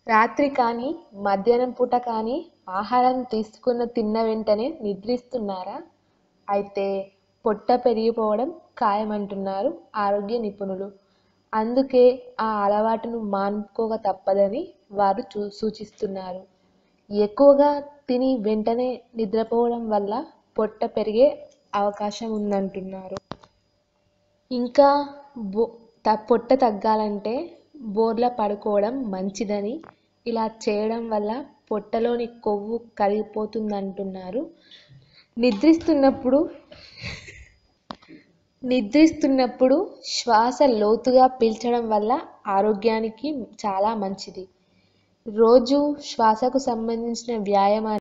రాత్రి కానీ మధ్యాహ్నం పూట కానీ ఆహారం తీసుకున్న తిన్న వెంటనే నిద్రిస్తున్నారా అయితే పొట్ట పెరిగిపోవడం ఖాయమంటున్నారు ఆరోగ్య నిపుణులు అందుకే ఆ అలవాటును మానుకోక తప్పదని వారు చూ సూచిస్తున్నారు ఎక్కువగా తిని వెంటనే నిద్రపోవడం వల్ల పొట్ట పెరిగే అవకాశం ఉందంటున్నారు ఇంకా బో త పొట్ట తగ్గాలంటే బోర్లా పడుకోవడం మంచిదని ఇలా చేయడం వల్ల పొట్టలోని కొవ్వు కరిగిపోతుందంటున్నారు నిద్రిస్తున్నప్పుడు నిద్రిస్తున్నప్పుడు శ్వాస లోతుగా పీల్చడం వల్ల ఆరోగ్యానికి చాలా మంచిది రోజు శ్వాసకు సంబంధించిన వ్యాయామాన్ని